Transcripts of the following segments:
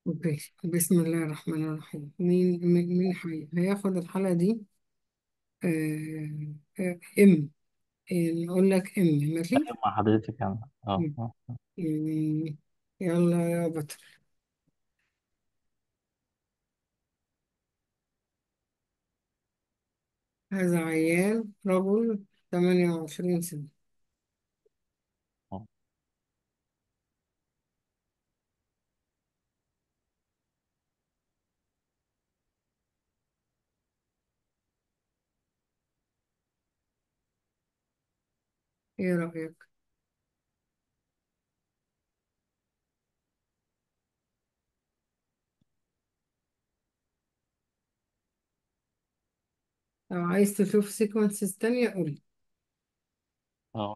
اوكي بسم الله الرحمن الرحيم مين مين مين حي... هياخد الحلقة دي آه... آه... ام آه... نقول لك ام ماشي مع حضرتك أنا اه مم. اه يعني يلا يا بطل هذا عيان رجل 28 سنة آه. ايه رأيك لو عايز تشوف سيكونسز تانية قولي اه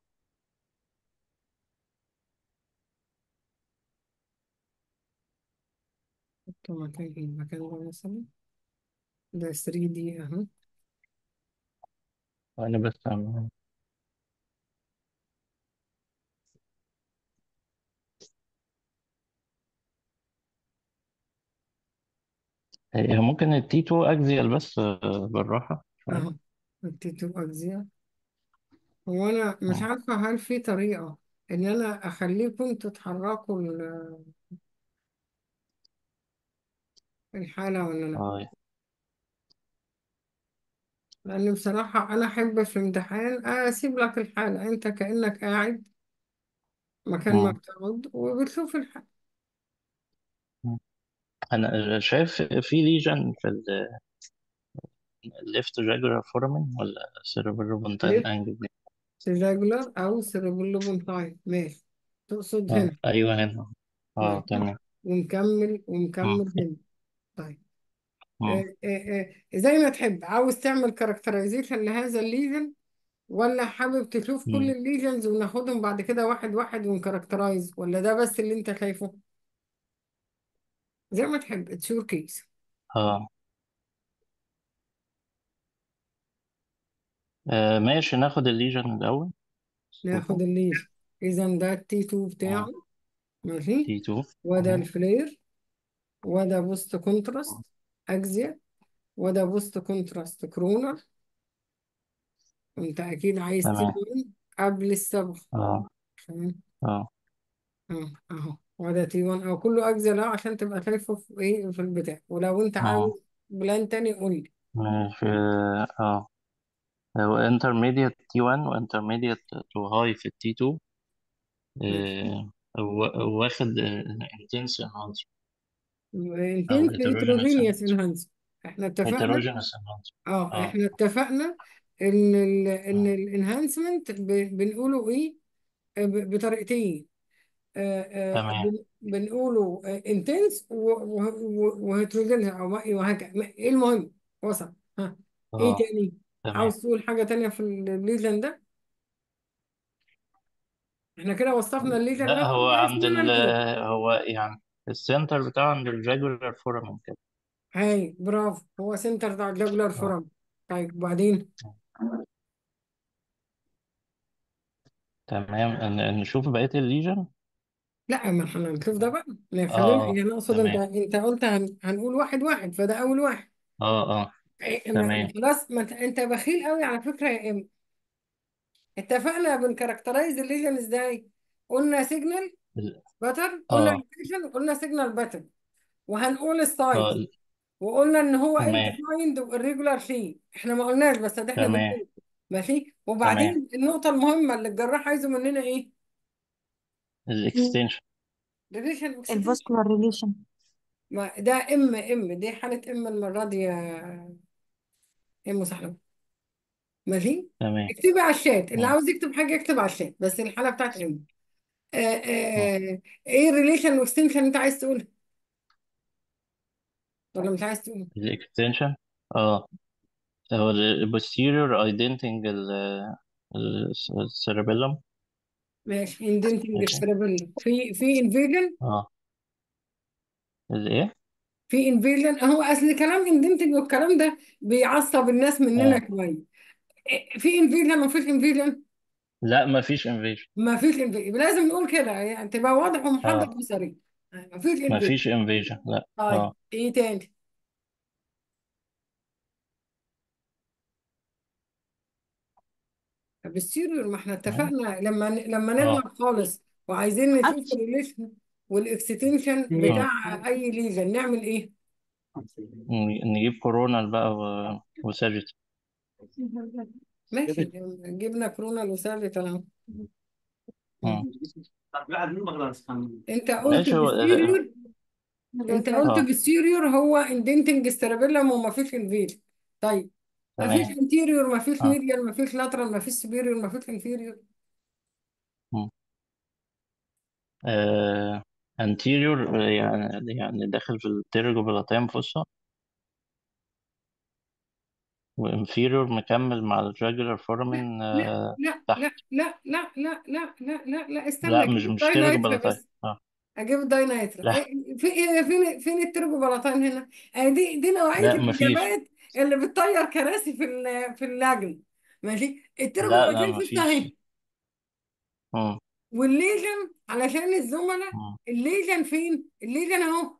حط مكان ايه المكان ده مثلا ده 3 دي اهو أنا بس أعمل- هي ممكن التيتو أجزيال بس آه، بالراحة شوية اهو اديته أجزاء هو أنا مش اه عارفة هل في طريقة إن أنا أخليكم تتحركوا ال- الحالة ولا لأ اه لأن بصراحة أنا أحب في الامتحان أسيب لك الحالة أنت كأنك قاعد مكان ما مم. بتقعد وبتشوف الحالة مم. أنا شايف في ليجن في الليفت جاجرا فورمن ولا سيربروبونتال ليفت أنجل ريجولار أو سيربيلوبونتاين ماشي تقصد اه هنا أيوه هنا اه ماشي تمام ومكمل مم. ومكمل هنا طيب مم. آه، آه، آه، زي ما تحب عاوز تعمل كاركترايزيشن لهذا الليجن ولا حابب تشوف كل مم. الليجنز وناخدهم بعد كده واحد واحد ونكاركترايز ولا ده بس اللي انت شايفه زي ما تحب اتس يور كيس اه آه، ماشي ناخد الليجن الأول ناخد شوفه الليجن اذا ده التي 2 اه بتاعه ماشي تي 2 وده الفلير وده بوست كونتراست اجزيا وده بوست كونتراست كرونر انت اكيد عايز تمام تبين قبل الصبغ اه تمام اه اه اهو وده تي 1 او كله اجزاء لا عشان تبقى شايفه في ايه في البتاع ولو انت اه عاوز بلان تاني قول لي ماشي اه هو intermediate T1 و intermediate to high في ال T2 ماشي آه، و- واخد آه، intense enhancer أو انتنس heterogeneous هيتروجينيوس enhancer انهانس احنا اتفقنا heterogeneous enhancer اه اه احنا اتفقنا ان ال ان اه الانهانسمنت بنقوله ايه ب- بطريقتين آه آه تمام بن- بنقوله انتنس وهيتروجينيوس او ما- وهكذا ايه المهم وصل ها ايه اه تاني تمام عاوز تقول حاجة تانية في الليجن ده احنا كده وصفنا الليجن لا ناخد هو بقى عند اسمنا ال نقول هو يعني السنتر بتاعه عند الجاجولار فورامين كده هاي برافو هو سنتر بتاع الجاجولار اه فورم طيب وبعدين تمام ن- نشوف بقية الليجن لا ما احنا هنشوف ده بقى لا خلينا اه يعني اقصد انت تمام انت قلت هن... هنقول واحد واحد فده اول واحد اه اه إيه، ما- تمام خلاص ما انت انت بخيل قوي على فكره يا ام اتفقنا بنكاركترايز الليجن ازاي قلنا سيجنال ال- باترن قلنا اه لوكيشن قلنا سيجنال باترن وهنقول اه السايز ال- وقلنا ان هو ال تمام ديفايند والريجولار فيه احنا ما قلناش بس ده احنا تمام بنقول ماشي تمام وبعدين النقطه المهمه اللي الجراح عايزه مننا ايه الاكستنشن ريليشن اوكسيديشن الفاسكولار ريليشن ما ده ام ام دي حاله ام المره دي يا ام صاحبي ماشي تمام اكتبي على الشات اللي مم. عاوز يكتب حاجه يكتب على الشات بس الحاله بتاعت ام آه مم. آه ايه الريليشن واكستنشن انت عايز تقولها ولا مش عايز تقول الاكستنشن اه هو البوستيريور ايدنتنج السيربيلم ماشي اندنتنج ماشي السيربيلم في في انفيجن اه الايه في انفيجن اهو اصل كلام اندنتنج والكلام ده بيعصب الناس مننا اه شويه إيه، في انفيجن ما فيش انفيجن لا ما فيش انفيجن ما فيش انفيجن لازم نقول كده يعني تبقى واضح ومحدد اه وصريح مفيش انفيجن مفيش انفيجن لا طيب اه ايه تاني طب السيريور ما احنا اتفقنا لما لما اه نلعب خالص وعايزين نشوف الريليشن والاكستنشن مم. بتاع اي ليجن نعمل ايه ن- نجيب كورونا بقى و... وساجيت ماشي جبنا كورونا وثابت اهو مم. مم. انت قلت ماشي هو اه بالسيريور انت قلت آه، بالسيريور هو اندنتنج سترابيلم وما فيش انفيل طيب ما فيش تمام انتيريور ما فيش اه ميديال ما فيش لاترال ما فيش سوبيريور ما فيش انفيريور مم. آه، anterior آه، يعني يعني داخل في التيرجوبلاتيم فوسا وانفيريور مكمل مع الجاجولار لا فورامين لا آه، لا تحت لا لا لا لا لا لا لا لا لا استنى مش كده مش داينايترا تيرجوبلاتيم بس اه اجيب الداينايترا لا إيه في إيه فين فين الترجوبلاتين هنا آه دي دي نوعية لا مفيش الإجابات اللي بتطير كراسي في ال- في اللجنة ماشي لا لا الترجوبلاتين شفتها مفيش اهي مم. والليجن علشان الزملاء مم. الليجن فين الليجن اهو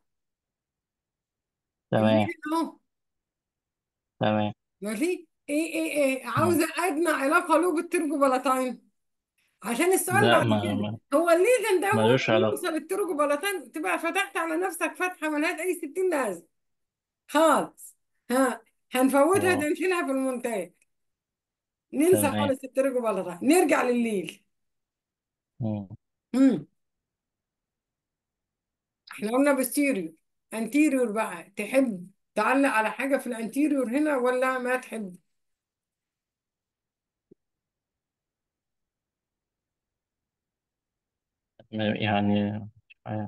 تمام الليجن اهو تمام ماشي ايه ايه ايه مم. عاوزة ادنى علاقة له بالترجوبلاتين عشان السؤال لا بعد ما كده ما- هو الليجن ده ملوش ممكن علاقة يوصل الترجوبلاتين تبقى فتحت على نفسك فتحة ملهاش اي ستين لازمة خالص ها هنفوتها ده اه نشيلها في المونتاج ننسى تمام خالص الترجوبلاتين نرجع للليل مم. امم احنا قلنا بالستيريو انتيريور بقى تحب تعلق على حاجة في الانتيريور هنا ولا ما تحب يعني مش عارف.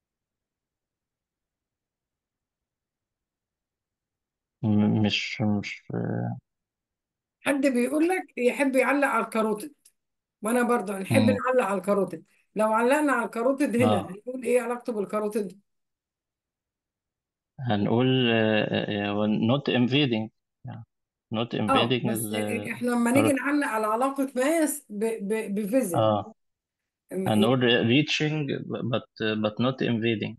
م- مش مش حد بيقول لك يحب يعلق على الكاروتيد وانا برضو نحب مم. نعلق على الكاروتيد لو علقنا على الكاروتيد هنا اه هنقول ايه علاقته بالكاروتيد هنقول آه، آه، not invading يعني not اه invading بس ال احنا لما نيجي نعلق على علاقة ماس ب- ب- بفيزل اه هنقول reaching but but not invading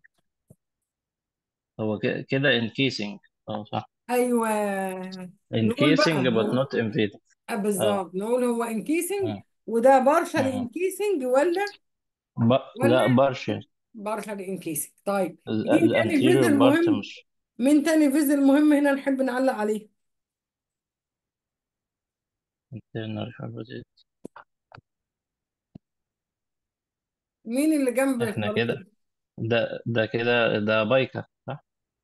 هو ك- كده encasing اه صح ايوه نقول بقى encasing but هو not invading آه، اه بالظبط نقول هو انكيسنج مم. وده بارشل مم. انكيسنج ولا ب... لا ولا partial بارشل انكيسنج طيب ال- مين تاني الانتيريور فيزل بارت مهم مش مين تاني فيزل مهم هنا نحب نعلق عليه internal carotid. مين اللي جنب احنا كده الكاروتيد ده ده كده ده بايكا صح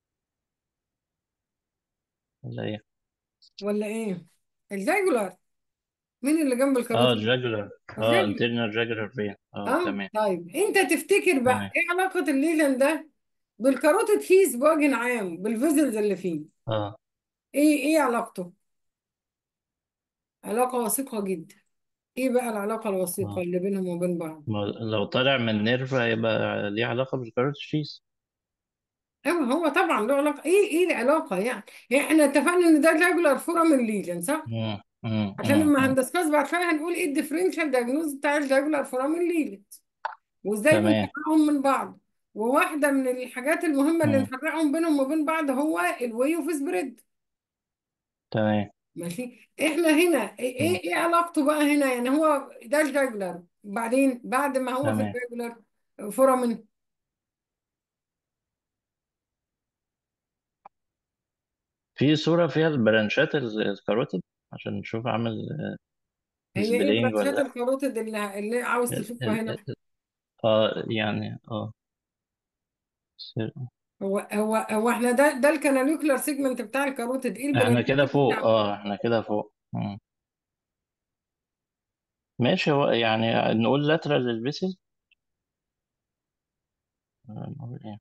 ولا ايه ولا ايه الجاجولار مين اللي جنب اه الكاروتيد jugular اه الجاجولار internal jugular vein اه اه تمام طيب انت تفتكر بقى تمام ايه علاقة الليجن ده بالكاروتيد فيس بوجه عام بالفيزلز اللي فيه اه ايه ايه علاقته علاقة وثيقة جدا ايه بقى العلاقة الوثيقة اه اللي بينهم وبين بعض ما لو طالع من نيرف هيبقى ليه علاقة بالكاروت شيس ايوه هو طبعا له علاقة ايه ايه العلاقة يعني يعني احنا اتفقنا ان ده جاجولار فورامين ليجن صح مم. مم. عشان مم. لما مم. هندسكاس بعد شوية هنقول ايه الديفرنشال دايجنوز بتاع الجاجولار فورامين ليجن وازاي تمام بنفرقهم من بعض وواحدة من الحاجات المهمة اللي مم. نفرقهم بينهم وبين بعض هو الواي اوف سبريد تمام ماشي احنا هنا ايه مم. ايه إيه علاقته بقى هنا يعني هو ده الجاجولار بعدين بعد ما هو في تمام الجاجولار فورامين في صورة فيها البرانشات ال- الكاروتيد عشان نشوف عامل هي ايه ديسبلاينج ولا برانشات لا الكاروتيد اللي, اللي عاوز ال- تشوفها ال- هنا ال- اه يعني اه س- هو هو هو احنا ده ده الكاناليكولار سيجمنت بتاع الكاروتيد ايه احنا البرانشات كده اللي فوق بتاع اه احنا كده فوق مم. ماشي هو يعني نقول لاترال للفيسل نقول ايه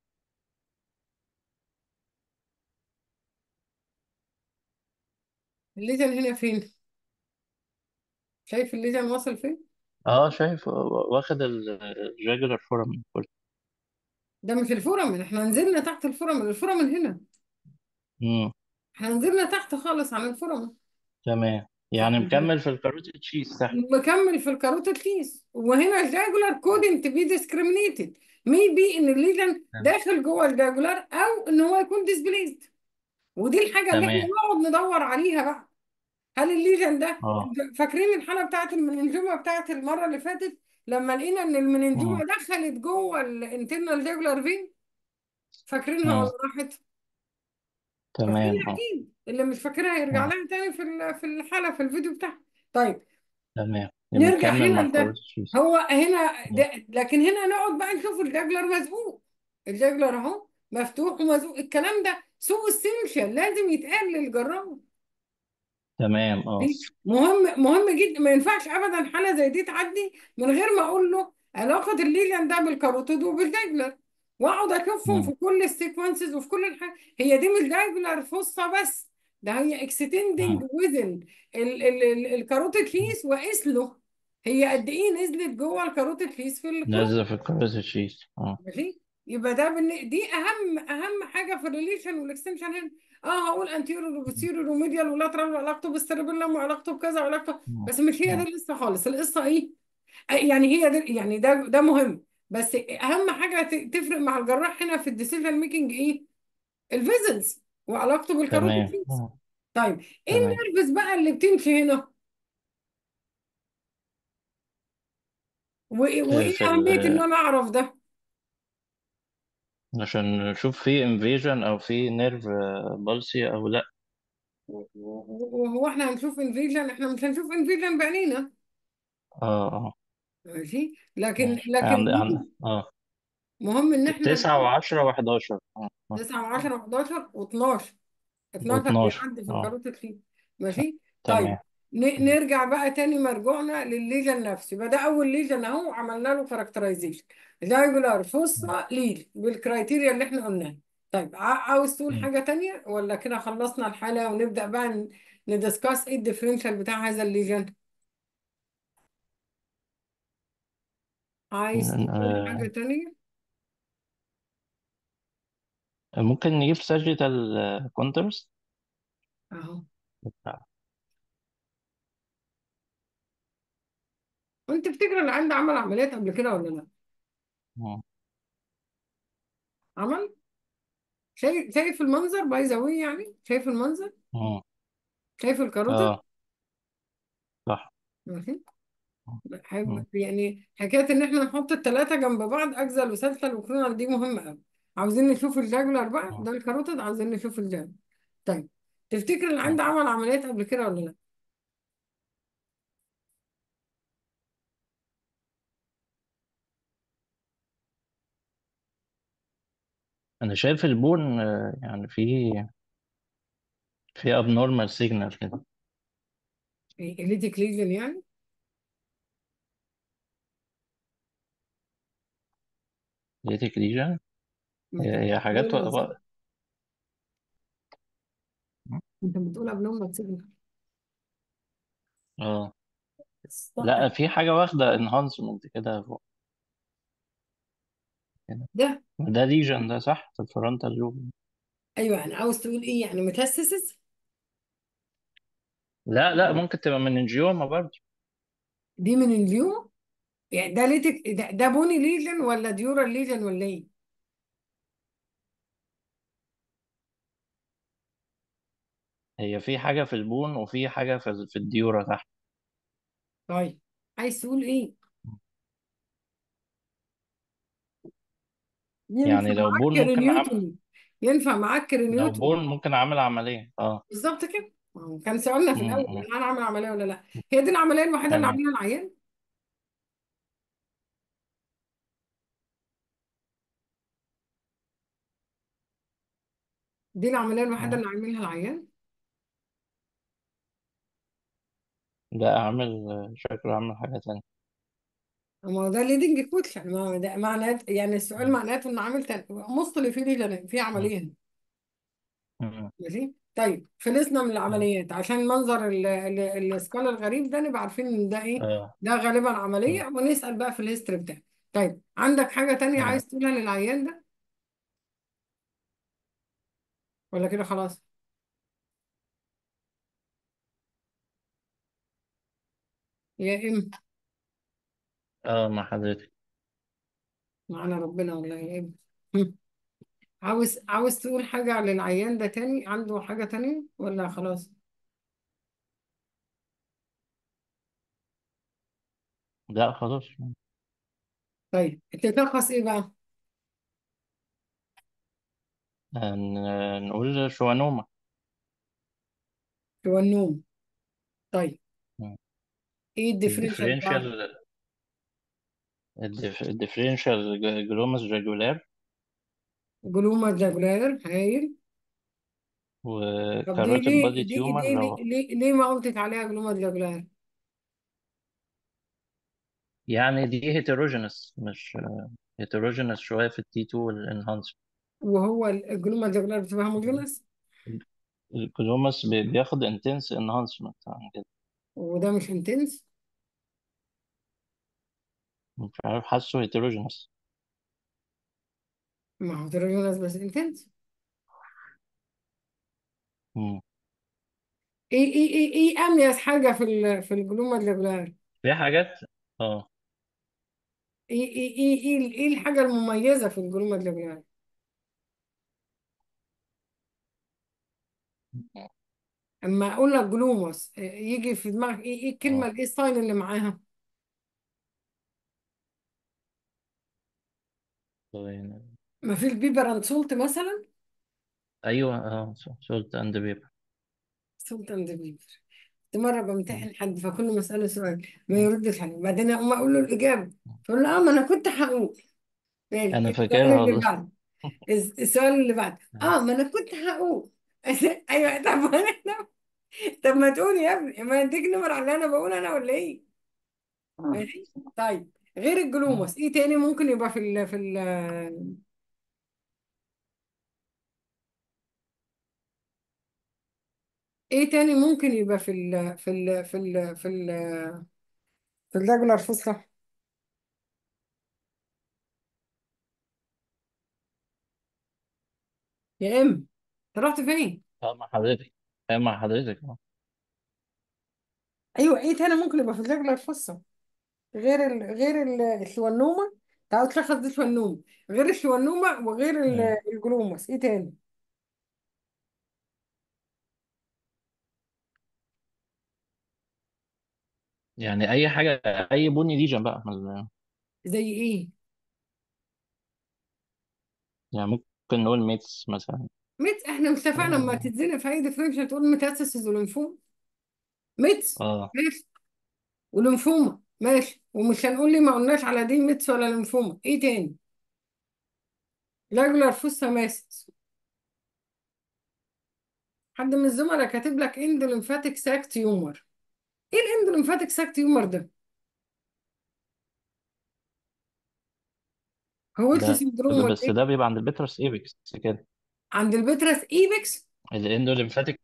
الليجن هنا فين شايف الليجن واصل فين اه شايف واخد الريجولار فورم كله ده مش الفورامين احنا نزلنا تحت الفورامين الفورامين هنا امم احنا نزلنا تحت خالص عن الفورامين تمام يعني مكمل في الكاروتيد تشيز صح مكمل في الكاروتيد كيس وهنا الجاجولار كودنت بي ديسكريمينيتد ميبي ان الليجن داخل جوه الجاجولار او ان هو يكون ديسبليسد ودي الحاجه اللي احنا تمام نقعد ندور عليها بقى هل الليجن ده اه فاكرين الحاله بتاعت المننجوما بتاعت المره اللي فاتت لما لقينا ان المننجوما مم. دخلت جوه الانترنال جاجولار فين فاكرينها مم. ولا راحت تمام فاكرينها اه اكيد اللي مش فاكرها يرجع مم. لها تاني في ال- في الحلقه في الفيديو بتاعها طيب تمام يبقى نرجع مكمل هنا مع لده الكاروتيد تشيز هو هنا مم. ده لكن هنا نقعد بقى نشوف الجاجلر مزقوق الجاجلر اهو مفتوح ومزقوق الكلام ده سوء السنشال لازم يتقال للجراح تمام اه دي مهم مهم جدا ما ينفعش ابدا حاله زي دي تعدي من غير ما اقول له علاقه الليجن ده بالكاروتيد وبالجاجلر واقعد اشوفهم مم. في كل السيكونسز وفي كل الحاجات هي دي مش جاجلر فصه بس ده هي اكستندنج مم. وزن الكاروتيد فيس واقيس له هي قد ايه نزلت جوه الكاروتيد فيس في الكروب نزل في الكاروتيد تشيز اه ماشي يبقى ده بالن- دي اهم اهم حاجه في الريليشن والاكستنشن هنا اه هقول انتيريور وبوستيريور وميديال ولاترال وعلاقته بالسيربيلم وعلاقته بكذا وعلاقته مم. بس مش هي دي مم. القصه خالص القصه ايه آه، يعني هي دي يعني ده ده مهم بس اهم حاجه ت- تفرق مع الجراح هنا في الديسيجن ميكنج ايه الفيزلز وعلاقته بالكاروتيد تمام فيس مم. طيب ايه تمام النيرفز بقى اللي بتمشي هنا وايه في وإيه في ال اهميه ان انا اعرف ده عشان نشوف في انفيجن او في نيرف بالسي او لا وهو احنا هنشوف انفيجن احنا مش هنشوف انفيجن بعينينا اه اه ماشي لكن ماشي لكن عند عند مهم اه مهم ان احنا تسعة وعشرة وحداشر اه اه 9 و10 و11 و12 12 واتناشر بيعدي في اه الكاروت فيه ماشي تمام طيب ن- نرجع بقى تاني مرجوعنا للليجن نفسه يبقى ده اول ليجن اهو عملنا له كاركترايزيشن جايجولار فوسا ليج بالكرايتيريا اللي احنا قلناها طيب ع- عاوز تقول مم. حاجة تانية ولا كده خلصنا الحالة ونبدأ بقى ن- ندسكاس ايه الديفرنشال بتاع هذا الليجن عايز تقول حاجة آه، تانية ممكن نجيب ساجيتال كونترست اهو وانت تفتكر اللي عنده عمل عمليات قبل كده ولا لا عمل شايف شايف المنظر باي ذا واي يعني شايف المنظر شايف الكاروتة اه صح ماشي مم. حب- يعني حكاية إن إحنا نحط التلاتة جنب بعض أكزل وسلسل وكرونال دي مهمة أوي عاوزين نشوف الجاجولار بقى مم. ده الكاروتيد عاوزين نشوف الجاجولار طيب تفتكر اللي مم. عنده عمل عمليات قبل كده ولا لا؟ انا شايف البون آه، يعني في في abnormal signal كده إليتيك ليجن يعني؟ ليتك ليجن ما أنت هي هي حاجات بتقول و... أنت بتقول أبنورمال سيجنال اه صح لا في حاجة واخدة enhancement كده فوق كده ده ده ليجن ده صح في الفرونتال لوب أيوه يعني عاوز تقول إيه يعني ميتاستاسيس لا لا ممكن تبقى من انجيوما برضه دي من اليوم يعني ده ليتك ده, ده بوني ليجن ولا ديورال ليجن ولا إيه؟ هي في حاجة في البون وفي حاجة في في الديورا تحت طيب عايز تقول إيه؟ ينفع يعني لو معاك بون ممكن أعمل كرينيوتن ينفع معاك لو كرينيوتن بون ممكن أعمل عملية اه بالظبط كده ما هو كان سؤالنا في م- الاول م. ان انا اعمل عمليه ولا لا هي دي العمليه الوحيده اللي تمام عاملها العيان دي العمليه الوحيده م. اللي عاملها العيان لا أعمل شكله أعمل حاجة تانية ما هو ده ليدنج كويشن ما هو ده معناته يعني السؤال م- معناته انه عامل تاني مص اللي فيه ليه في م- عمليه م- ماشي طيب خلصنا من م. العمليات عشان منظر ال- ال- السكال الغريب ده نبقى عارفين ان ده ايه اه ده غالبا م. عمليه ونسال بقى في الهيستوري بتاعه طيب عندك حاجه تانية م. عايز تقولها للعيان ده ولا كده خلاص يا إما اه مع حضرتك معانا ربنا والله يا إما هم. عاوز عاوز تقول حاجة على العيان ده تاني عنده حاجة تانية ولا خلاص لا خلاص طيب تلخص إيه بقى هن- نقول شوانوما هو النوم طيب إيه الديفرنشال بتاعه الديفرنشال الديفرنشال جلومس ريجولار جلوما جاجولار هايل طب دي وكاروتيد ليه بادي دي تيومر دي ليه, لو ليه, ليه ما قلتك عليها جلوما جاجولار يعني دي هيتروجينس مش هيتروجينس شوية في التي 2 والانهانس وهو الجلوما جاجولار بتبقى هوموجينس الجلومس بي- بياخد انتنس انهانسمنت عن كده وده مش انتنس مش عارف حاسه هيتروجينس ما هو هوموجينس بس انتنس ايه ايه ايه ايه اميز حاجه في ال- في الجلوما جاجولار في حاجات اه ايه ايه ايه ايه ايه الحاجه المميزه في الجلوما جاجولار اما اقول لك جلوموس آه، يجي في دماغك ايه ايه الكلمه اه ايه الساين اللي معاها طيب. ما في البيبر اند سولت مثلا ايوه اه سولت اند بيبر سولت اند بيبر كنت مره بمتحن حد فكل ما اساله سؤال ما يردش عليه بعدين اقوم اقول له الاجابه فاقول له اه ما انا كنت هقول يعني انا السؤال فاكرها اللي والله بعد السؤال اللي بعد اه ما انا كنت هقول ايوه طب ما أنا- طب ما تقول يا ابني ما اديك نمر على اللي انا بقول انا ولا ايه ماشي طيب غير الجلوموس ايه تاني ممكن يبقى في ال في ال ايه تاني ممكن يبقى في ال في ال في ال في ال في الرجل الفصحى يا ام انت رحت فين اه مع حضرتك اه مع حضرتك اه ايوه ايه تاني ممكن يبقى في الرجل الفصحى غير ال غير ال- الشوانومه تعال تلخص دي شوانومه غير الشوانومه وغير ال- مم. الجلوموس ايه تاني يعني اي حاجه اي بني ليجن بقى من- زي ايه يعني ممكن نقول ميتس مثلا ميت احنا مش اتفقنا لما اه تتزنق في اي ديفرنشال تقول ميتاسيسز وليمفوما ميتس آه. ماشي وليمفوما ماشي ومش هنقول لي ما قلناش على دي ميتس ولا ليمفوما ايه تاني لاجولار فوسا ماسس حد من الزملاء كاتب لك اندوليمفاتيك ساك تيومر ايه الاندوليمفاتيك ساك تيومر ده هويتس ده سندروم ولا بس ايه ده بيبقى عند البيترس ايبكس كده عند البترس ايبكس الاندوليمفاتيك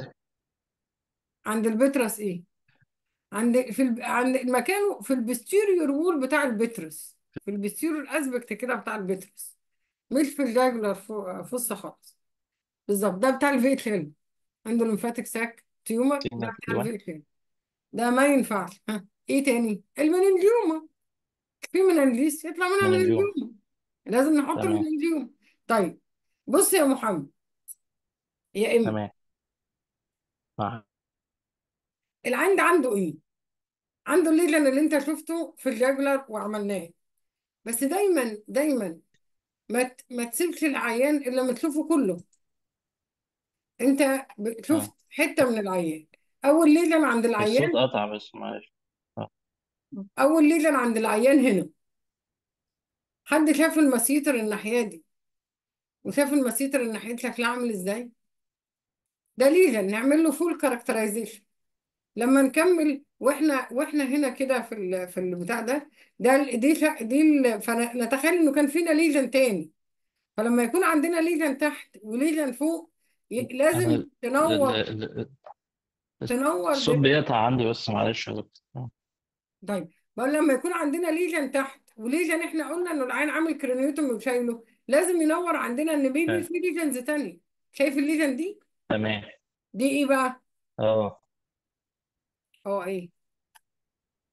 عند البترس ايه عند في ال... عند مكانه في البستيريور وول بتاع البترس في البستيريور اسبكت كده بتاع البترس مش في الجاجولار فو- فوسا خالص بالظبط ده بتاع الفيت هيل عنده ليمفاتيك ساك تيومر ده بتاع ايوه الفيت هيل ده ما ينفعش ها ايه تاني المننجيوما في مننجيس يطلع منها من الجوم مننجيوما لازم نحط تمام المننجيوما طيب بص يا محمد يا اما تمام آه. العند عنده ايه عنده الليجن اللي انت شفته في الجاجولار وعملناه بس دايما دايما ما ت- ما تسيبش العيان الا لما تشوفه كله انت ب- شفت آه. حته من العيان اول ليجن عند الصوت العيان قطع بس معلش آه. اول ليجن عند العيان هنا حد شاف المسيطر الناحيه دي وشاف المسيطر الناحيه شكلها عامل ازاي ده ليجن نعمل له فول كاركترايزيشن لما نكمل واحنا واحنا هنا كده في ال... في البتاع ده ده ال- دي شا... دي ال... فنتخيل انه كان فينا ليجن تاني فلما يكون عندنا ليجن تحت وليجن فوق ي... انا لازم ال- تنور ال- ال- تنور الصوت دماغك بيقطع عندي بس معلش يا دكتور. آه. طيب بقول لما يكون عندنا ليجن تحت وليجن احنا قلنا انه العين عامل كرينيوتومي وشايله لازم ينور عندنا ان بيبي آه. في ليجنز تانية شايف الليجن دي تمام دي ايه بقى اه اه ايه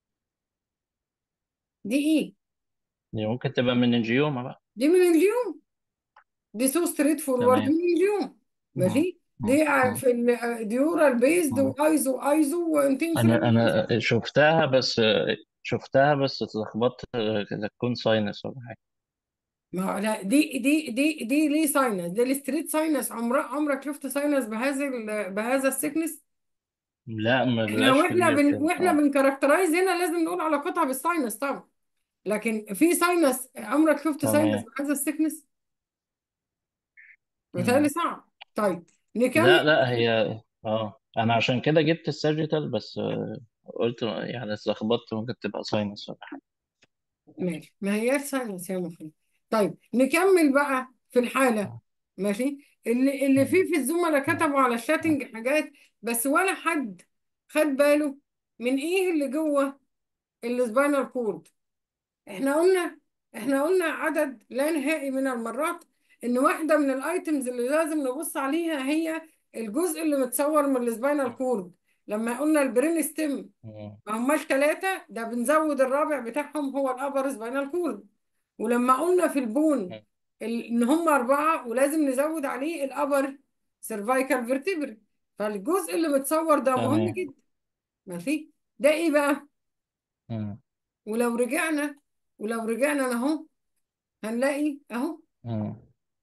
دي ايه دي ممكن تبقى من الجيوما بقى دي من اليوم دي سو ستريت فورورد تمام من اليوم مم. ماشي مم. دي ع- مم. في الديورال بيزد مم. وايزو ايزو وانتنسيون انا انا شفتها بس شفتها بس اتلخبطت كده تكون ساينس ولا حاجه ما لا دي دي دي دي ليه ساينس ده الستريت ساينس عمرك عمرك شفت ساينس بهذا ال- بهذا السيكنس لا ما احنا بلاش واحنا كبير بن كده واحنا اه بنكاركترايز هنا لازم نقول علاقتها بالساينس طبعا لكن في ساينس عمرك شفت ساينس تمام بهذا السيكنس بيتهيألي مم. صعب طيب لا نكمل لا هي اه انا عشان كده جبت الساجيتال بس آه، قلت يعني اتلخبطت ممكن تبقى ساينس ولا حاجه ماشي ما هياش ساينس يا مخي طيب نكمل بقى في الحالة ماشي اللي اللي فيه مم. في الزملاء مم. كتبوا على الشاتنج حاجات بس ولا حد خد باله من ايه اللي جوه السباينال كورد احنا قلنا احنا قلنا عدد لا نهائي من المرات ان واحدة من الايتمز اللي لازم نبص عليها هي الجزء اللي متصور من السباينال كورد لما قلنا البرين ستيم مم. ما هماش ثلاثة ده بنزود الرابع بتاعهم هو الأبر سباينال كورد ولما قلنا في البون مم. ال- إن هم أربعة ولازم نزود عليه الأبر سيرفايكال فيرتبري فالجزء اللي متصور ده مهم تمام جدا ماشي ده إيه بقى؟ مم. ولو رجعنا ولو رجعنا أهو هنلاقي أهو مم.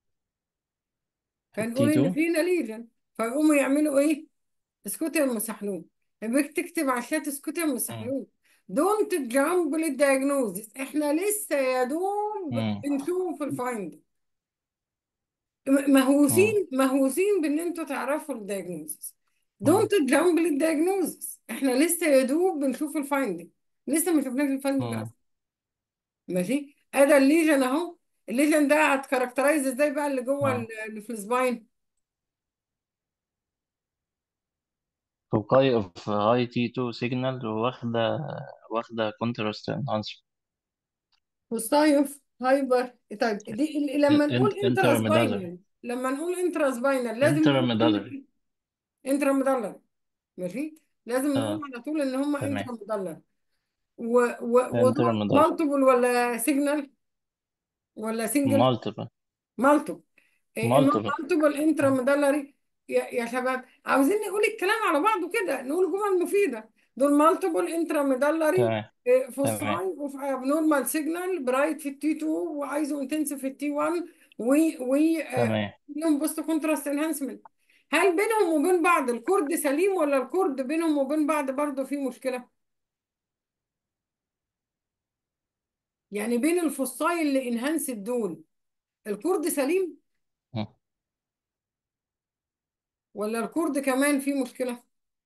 في التي هنقول إن 2 فينا ليجن فيقوموا يعملوا إيه؟ اسكتي يا ام سحلول بدك تكتب على الشات اسكتي يا ام سحلول دونت جامب للدياجنوزس احنا لسه يا دوب بنشوف الفايند مهووسين مهووسين بان انتوا تعرفوا الدياجنوزس دونت جامب للدياجنوزس احنا لسه يا دوب بنشوف الفايندنج لسه ما شفناش الفايندنج اصلا ماشي ادي الليجن اهو الليجن ده هتكاركترايز ازاي بقى اللي جوه اللي في السباين توقعي في هاي تي 2 سيجنال واخدة واخدة كونتراست انهانسمنت مصايف هايبر طيب دي ال- لما نقول انترا انترميدالر سباينال لما نقول انترا سباينال لازم نقول انترميدالر انترا مدلر ماشي لازم نقول اه على طول ان هم تمام انترا مدلر و و ودول انترميدالر مالتيبل ولا سيجنال ولا سنجل مالتيبل مالتيبل مالتيبل مالتيبل انترا مدلري يا يا شباب عاوزين نقول الكلام على بعضه كده نقول جمل مفيده دول مالتيبل انترا مدلري تمام فوسفاي تمام وفي ابنورمال سيجنال برايت في التي 2 وعايزه انتنسيف في التي 1 و و آه، تمام ليهم بوست كونتراست انهانسمنت هل بينهم وبين بعض الكورد سليم ولا الكورد بينهم وبين بعض برضه في مشكله يعني بين الفصاي اللي انهانسد دول الكورد سليم مم. ولا الكورد كمان فيه مشكله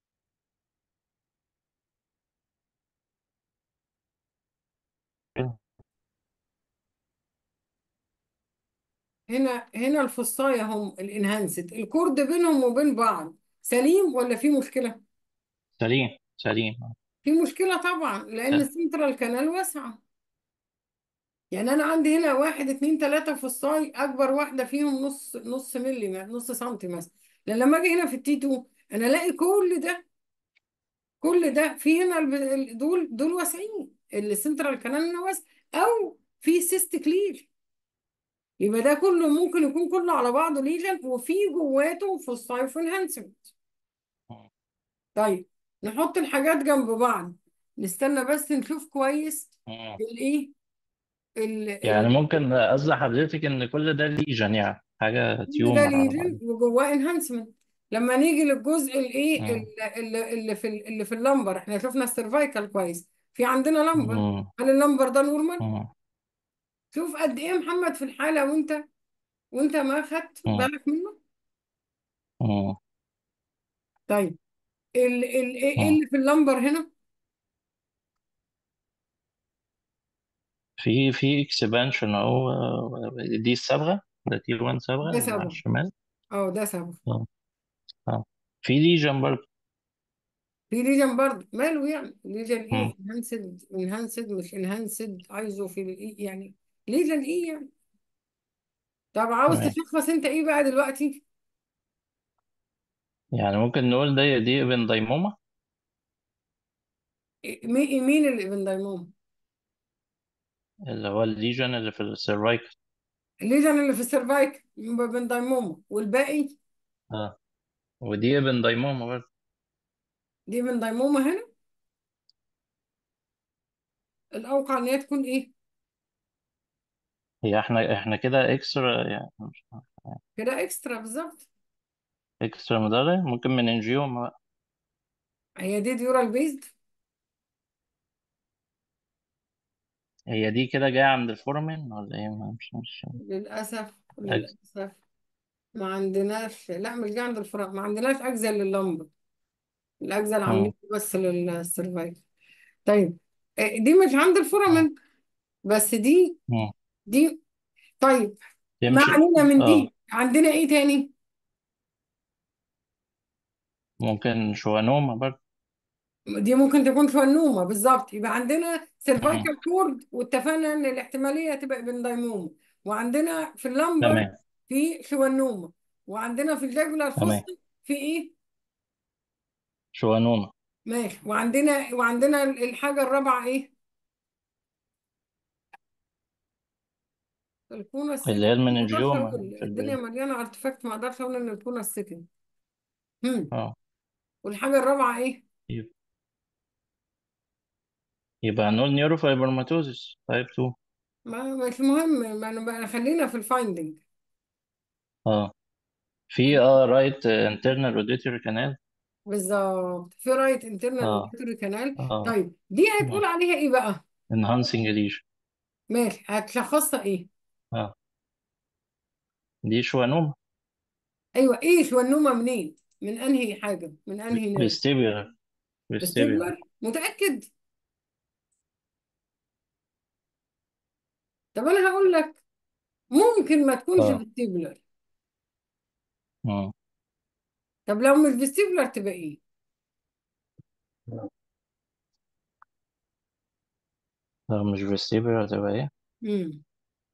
هنا هنا الفصاية هم الانهانسد الكورد بينهم وبين بعض سليم ولا في مشكلة؟ سليم سليم في مشكلة طبعا لأن السنترال كانال واسعة يعني أنا عندي هنا واحد اتنين تلاتة فصاي أكبر واحدة فيهم نص نص ملي نص سنتي مثلا لأن لما أجي هنا في التي 2 أنا ألاقي كل ده كل ده في هنا الب- ال- دول دول واسعين السنترال كانال واسع أو في سيست كلير يبقى ده كله ممكن يكون كله على بعضه ليجن وفي جواته فصاي انهانسمنت مم. طيب نحط الحاجات جنب بعض نستنى بس نشوف كويس مم. الايه ال يعني ال ممكن قصد حضرتك ان كل ده ليجن يعني حاجة كل ده تيومر على بعض ليجن وجواه انهانسمنت لما نيجي للجزء الايه مم. ال- ال- اللي في ال- اللي في اللمبر احنا شفنا السيرفايكال كويس في عندنا لمبر مم. هل اللمبر ده نورمال مم. شوف قد ايه محمد في الحالة وانت وانت ما خدت مم. بالك منه مم. طيب ال ال ايه مم. اللي في اللمبر هنا في في اكسبانشن اهو آه، دي الصبغة ده تي 1 صبغة ده اللي على سبب الشمال اه ده سبب اه اه في ليجن برضه في ليجن برضه ماله يعني ليجن مم. ايه انهانسد انهانسد مش انهانسد عايزه في الايه يعني ليجن ايه يعني طب عاوز تمام تشخص انت ايه بقى دلوقتي يعني ممكن نقول ده دي ابنديموما إيه- مي- مين اللي ابن دايموم اللي هو الليجن اللي في السيرفايكل الليجن اللي في السيرفايك بندايموما والباقي اه ودي ابن دايموما برضه دي بندايموما هنا الاوقع ان هي تكون ايه هي احنا احنا كده اكسترا يعني مش- كده اكسترا بالظبط اكسترا مدرج ممكن من انجيوما بقى هي دي ديورال بيزد هي دي كده جاية عند الفورمين ولا ايه ما- مش مش للاسف أكس. للاسف ما عندناش لا مش جاي عند الفراغ ما عندناش اجزاء لللمبه الاجزاء اللي عاملين مم. بس للسيرفايف طيب آه، دي مش عند مم. الفورامين بس دي مم. دي طيب ما تمشي علينا من اه دي عندنا ايه تاني ممكن شوانوما برضه دي ممكن تكون فنومة بالظبط يبقى عندنا مم. سيرفايكال كورد واتفقنا ان الاحتمالية تبقى بندايموما وعندنا في اللمبر تمام في شوانوما وعندنا في الجاجولار تمام فوسطى في ايه شوانوما ماشي وعندنا وعندنا الحاجة الرابعة ايه الكونة اللي السكن هي ما اقدرش المننجيوما اقول في الدنيا البرين مليانة ارتفاكت ما اقدرش اقول ان الكونة السكن هم اه والحاجة الرابعة ايه يبقى يبقى هنقول نيوروفايبرماتوزيس تايب 2 ما مش مهم ما أنا بقى خلينا في الفايندنج اه في اه رايت انترنال اوديتوري كانال بالظبط في رايت انترنال اه اوديتوري كانال اه طيب دي هتقول عليها ايه بقى انهانسنج ليجن ماشي هتشخصها ايه اه دي شوانوما ايوه ايه شوانومه منين من انهي حاجه من انهي نيرف فيستيبيولار فيستيبيولار فيستيبولار متاكد طب انا هقول لك ممكن ما تكونش اه فيستيبولار مم. طب لو مش فيستيبولار تبقى ايه لو مش فيستيبيولار تبقى ايه امم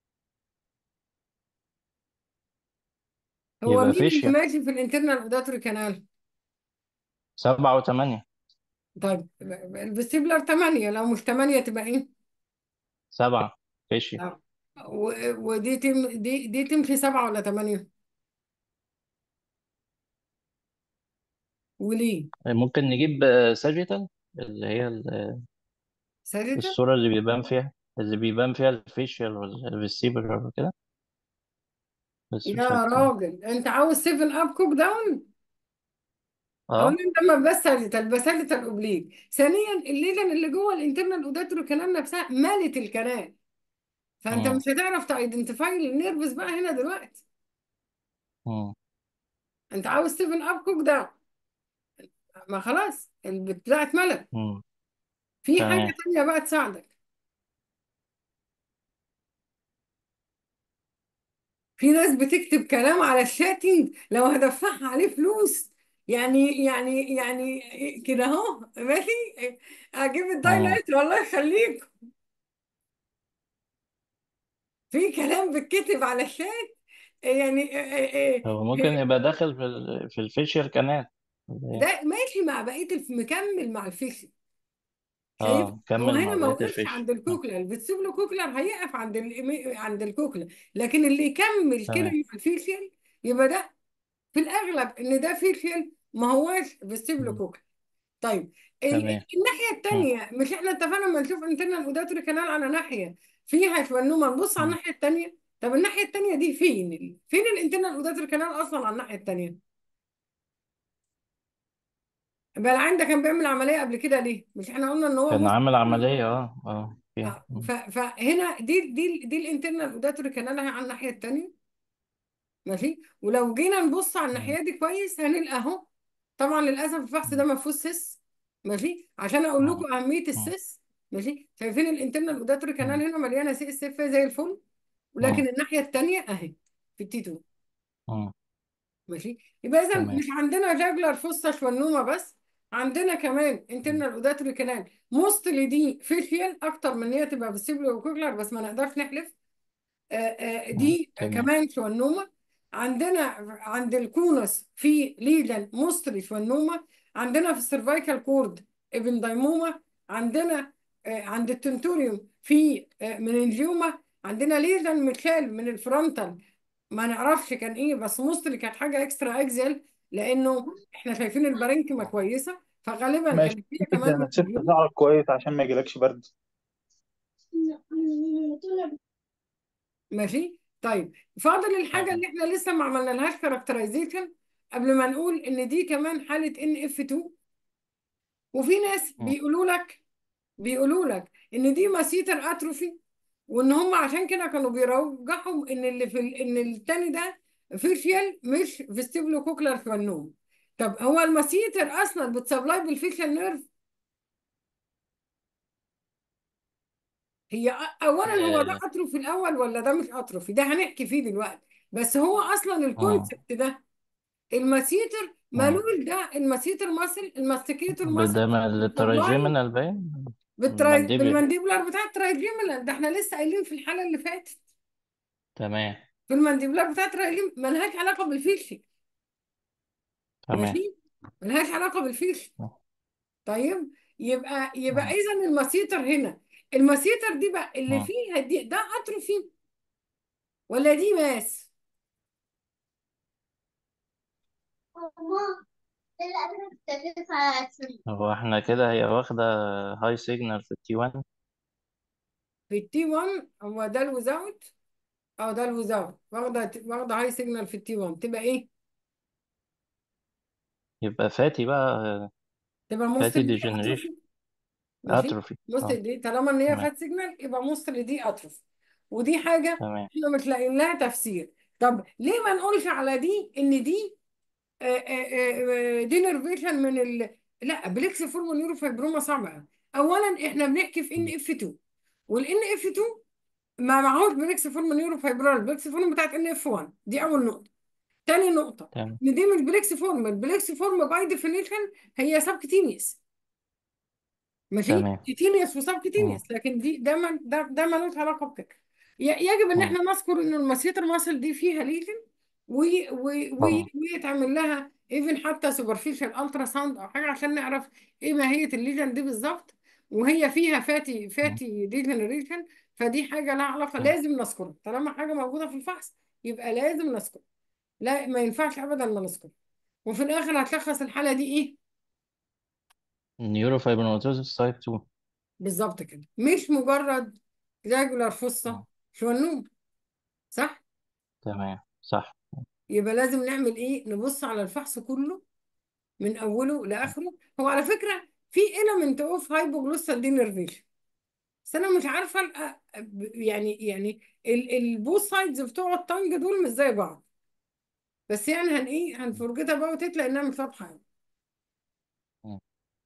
هو يبقى مين اللي فيشيا ماشي في الانترنال اوديتوري كانال سبعة وثمانية طيب الفيستيبولار 8 لو مش 8 تبقى ايه سبعة فيشيا آه. و- ودي تم دي دي تمشي سبعة ولا ثمانية وليه ممكن نجيب ساجيتال اللي هي ال- سادسة الصورة اللي بيبان فيها اللي بيبان فيها الفيشيال والفيستيبيولار وكده بس مش يا هت راجل انت عاوز 7 اب كوك داون اولا اه انت ما بس سادسة بس سادسة الاوبليك ثانيا الليجن اللي جوه الانترنال اوداتوري كانال نفسها مالت الكنال فانت مم. مش هتعرف تايدنتيفاي النيرفز بقى هنا دلوقتي مم. انت عاوز 7 اب كوك داون ما خلاص البتاع اتملت مم. في حاجة تمام تانية بقى تساعدك في ناس بتكتب كلام على الشاتنج لو هدفعها عليه فلوس يعني يعني يعني كده اهو ماشي اجيب مم. الدايلايت والله يخليك في كلام بيتكتب على الشات يعني هو ممكن يبقى داخل في ال... في الفيشيال كانال اللي هي- ده ماشي مع بقية الف... مكمل مع الفيشل شايف اه هو كمل هنا مع ما بقية وقفش الفيش عند الكوكلر بتسيب له كوكلر هيقف عند ال... عند الكوكلر لكن اللي يكمل كده تمام مع الفيشل يبقى ده في الاغلب ان ده فيشل ما هواش فيستيبلو مم. كوكلر طيب ال- تمام الناحيه مم. الثانيه مش احنا اتفقنا لما نشوف انترنال اوداتوري كانال على ناحيه فيها شوانوما نبص على مم. الناحيه الثانيه طب الناحيه الثانيه دي فين فين الانترنال اوداتوري كانال اصلا على الناحيه الثانيه بل ده كان بيعمل عمليه قبل كده ليه مش احنا قلنا ان هو كان مص... عامل عملية اه اه فيها آه، مم. ف... فهنا دي دي دي الانترنال اوداتوري كانال على الناحيه الثانيه ماشي ولو جينا نبص على مم. الناحيه دي كويس هنلقى اهو طبعا للاسف الفحص ده ما فيهوش سيس ماشي عشان اقول مم. لكم اهميه مم. السيس ماشي شايفين الانترنال اوداتوري كانال مم. هنا مليانه سي اس اف زي الفل مم. ولكن الناحيه الثانيه اهي في التي 2 مم. ماشي يبقى اذا تمام مش عندنا جاجلر فوسا شونوما بس عندنا كمان مم. انترنال اوداتوري كانال موستلي دي فيشيال اكتر من ان هي تبقى فيسيبل وكوكلر بس ما نقدرش نحلف آه، آه، مم. دي تمام كمان شوانوما عندنا عند الكونس في ليجن مصري شوانوما عندنا في السيرفايكال كورد ابن دايموما عندنا آه، عند التنتوريوم في آه، من اليومة عندنا ليجن متشال من الفرونتال ما نعرفش كان ايه بس موستلي كانت حاجة اكسترا اكزل لانه احنا شايفين البارينكيما كويسة فغالبا ماشي كانت هي كمان جدا من هتشف اليومة شعرك كويس عشان ما يجيلكش برد ماشي طيب فاضل الحاجة تمام اللي احنا لسه ما عملنا لهاش كاركترايزيشن قبل ما نقول ان دي كمان حالة ان اف 2 وفي ناس مم. بيقولوا لك بيقولوا لك ان دي مسيتر اتروفي وان هم عشان كده كانوا بيرجحوا ان اللي في ال... ان التاني ده فيشيال مش فيستيبلو كوكلر في النوم طب هو المسيتر اصلا بتسبلاي بالفيشيال نيرف هي أ- اولا هو ده آه، اتروفي الاول ولا ده مش اتروفي ده هنحكي فيه دلوقتي بس هو اصلا مم. الكونسبت ده المسيتر مم. مالول ده المسيتر ماسل الماستيكيتور ماسل بدل بتسبلاي الترايجيمينال باين بالتراي... المانديبيال بالمانديبولار بتاع الترايجيمينال ده احنا لسه قايلين في الحالة اللي فاتت تمام في المانديبولار بتاع الترايجيم ملهاش علاقة بالفيشي تمام ماشي ملهاش علاقة بالفيشي طيب يبقى يبقى مم. اذا المسيتر هنا المسيتر دي بقى اللي مم. فيها دي ده اتروفي ولا دي ماس هو احنا كده هي واخدة هاي سيجنال في التي 1 في التي 1 هو ده الوزاوت اه ده الوزاوت واخده واخده هاي سيجنال في التي 1 تبقى ايه يبقى فاتي بقى تبقى فاتي موستلي دي ديجنريشن اتروفي ماشي اتروفي اه موستلي دي طالما ان هي تمام فات سيجنال يبقى موستلي دي اتروفي ودي حاجه تمام احنا مش لاقيين لها تفسير طب ليه ما نقولش على دي ان دي آه، آه، آه، دي نيرفيشن من ال لا بليكس فورم نيورو فايبروما صعبه أوي. اولا احنا بنحكي في ان مم. اف 2 والان اف 2 ما معهوش بليكس فورم نيورو فايبرال بليكس فورم بتاعت ان اف 1 دي اول نقطه تاني نقطه تمام ان دي مش بليكس فورم البليكس فورم باي ديفينيشن هي سبكتينيوس ماشي تمام كيتينيوس مم. وسبكتينيوس لكن دي ده ما ده ده ملوش علاقه بكده ي- يجب ان مم. احنا نذكر ان المسيتر ماسل دي فيها ليجن و و و طبعا ويتعمل لها ايفن حتى سوبرفيشال الترا ساوند او حاجه عشان نعرف ايه ماهيه الليجن دي بالظبط وهي فيها فاتي مم. فاتي ديجنريشن فدي حاجه لها علاقه مم. لازم نذكرها طالما حاجه موجوده في الفحص يبقى لازم نذكرها لا ما ينفعش ابدا ما نذكرها وفي الاخر هتلخص الحاله دي ايه نيوروفايبرونوتوزيس تايب 2 بالظبط كده مش مجرد ريجولار فصة مم. شو النوم صح تمام صح يبقى لازم نعمل ايه نبص على الفحص كله من اوله لاخره هو على فكره في element اوف هايبوجلوسال دي نيرفيشن بس انا مش عارفه الأ- ب- يعني يعني البوث سايدز بتوع الطنج دول مش زي بعض بس يعني هن ايه هنفرجتها بقى وتطلع انها مش واضحه أوي. مم.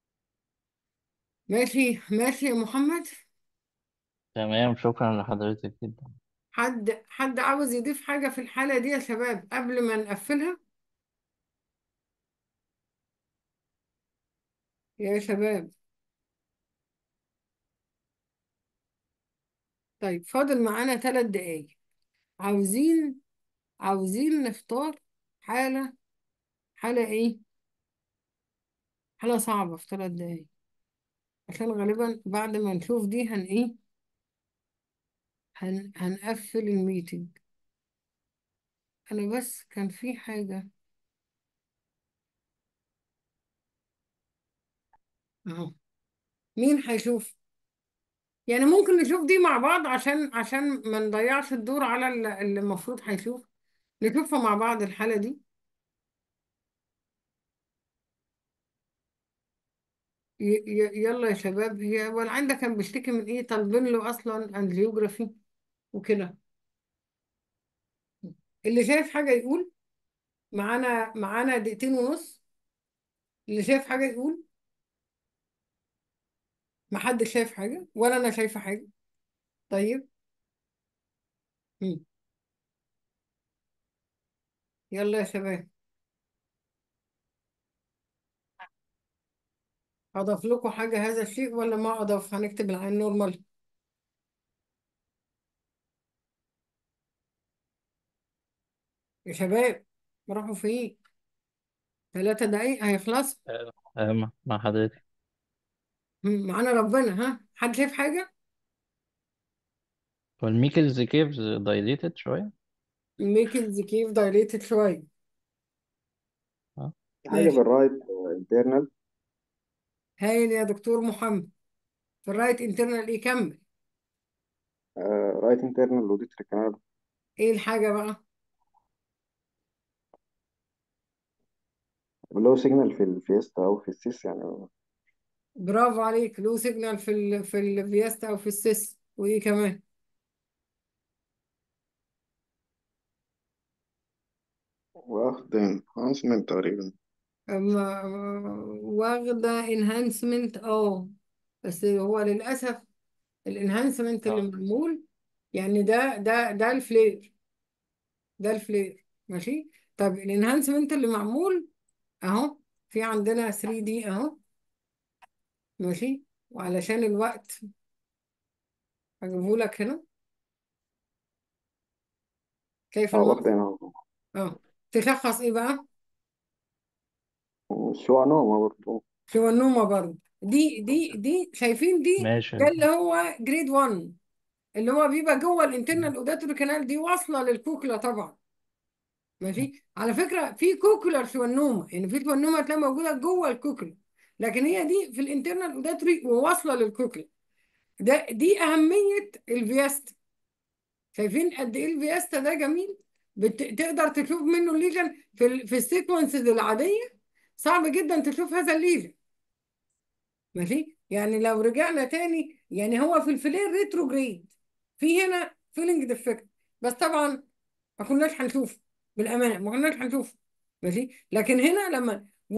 ماشي ماشي يا محمد تمام شكرا لحضرتك جدا حد حد عاوز يضيف حاجه في الحاله دي يا شباب قبل ما نقفلها يا شباب طيب فاضل معانا ثلاث دقايق عاوزين عاوزين نختار حالة حالة ايه حالة صعبة في ثلاث دقايق عشان غالبا بعد ما نشوف دي هن ايه هن هنقفل الميتنج انا بس كان في حاجة اهو مين هيشوف يعني ممكن نشوف دي مع بعض عشان عشان ما نضيعش الدور على ال- اللي المفروض هيشوف نشوفها مع بعض الحالة دي ي ي يلا يا شباب هي ولا عندك كان بيشتكي من ايه طالبين له اصلا انجيوجرافي وكده اللي شايف حاجة يقول معانا معانا دقيقتين ونص اللي شايف حاجة يقول ما حد شايف حاجة ولا أنا شايفة حاجة طيب مم. يلا يا شباب أضاف لكم حاجة هذا الشيء ولا ما أضاف هنكتب العين نورمال يا شباب راحوا فين ثلاثة دقايق هيخلص آه، آه، مع حضرتك مم، معانا ربنا ها حد شايف حاجة والميكلز كيفز دايليتد شوية ميكلز كيف دايليتد شوية اه في حاجة ماشي بالرايت انترنال هايل يا دكتور محمد في الرايت انترنال ايه كمل رايت انترنال اوديتري كانال ايه الحاجة بقى لو سيجنال في الفيستا او في السيس يعني برافو عليك لو سيجنال في ال في الفياستا او في السيس وايه كمان واخد انهانسمنت تقريبا أما واخدة انهانسمنت اه بس هو للأسف الانهانسمنت اللي اه معمول يعني ده ده ده الفلير ده الفلير ماشي طب الانهانسمنت اللي معمول اهو في عندنا 3 دي اهو ماشي وعلشان الوقت هجيبه لك هنا كيف اه واخد المنظر هنا اه تشخص ايه بقى شو نوما برضه شو النومة برضه دي دي دي شايفين دي ماشي ده اللي هو جريد 1 اللي هو بيبقى جوه الانترنال اوداتوري كانال دي واصله للكوكلا طبعا ماشي على فكره في كوكولار شوانوما يعني في شوانوما هتلاقيها موجوده جوه الكوكلا لكن هي دي في الانترنال اوداتوري وواصله للكوكلا ده دي اهميه الفياستا شايفين قد ايه الفياستا ده جميل بت... تقدر تشوف منه الليجن في ال... في السيكونسز العاديه صعب جدا تشوف هذا الليجن ماشي يعني لو رجعنا تاني يعني هو في الفلير ريتروجريد في هنا فيلنج ديفكت بس طبعا ما كناش هنشوف بالامانه ما كناش هنشوف ماشي لكن هنا لما